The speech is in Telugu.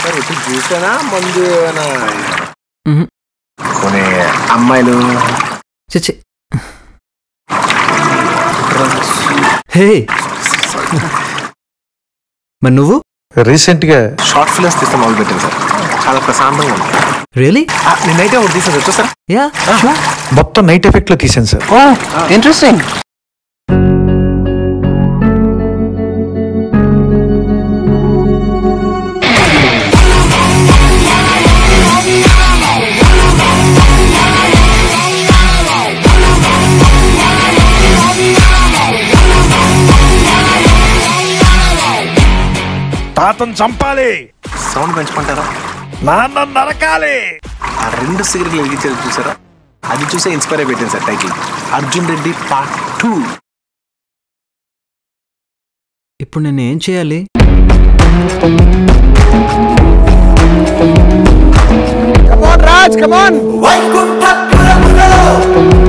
సార్ వచ్చి చూసానా మందు ఏమైనా మ్మ్. కొన్ని అమ్మాయిలు చచ్చి హే మరి నువ్వు రీసెంట్ గా షార్ట్ ఫిల్మ్స్ తీస్తే మొదలు పెట్టాను సార్ చాలా ప్రశాంతంగా ఉంది రియలీ ఆ, నేనైతే ఒకటి తీసాను సార్ చూసారా యా మొత్తం నైట్ ఎఫెక్ట్ లో తీసాను సార్ ఇంట్రెస్టింగ్ తాతను చంపాలి సౌండ్ పెంచుకుంటారా నాన్న నరకాలి ఆ రెండు సిగరెట్లు వెలిగించేది చూసారా అది చూసే ఇన్స్పైర్ అయి పెట్టింది sir title Arjun Reddy part two ఇప్పుడు నేను ఏం చేయాలి వైకుంఠపురములో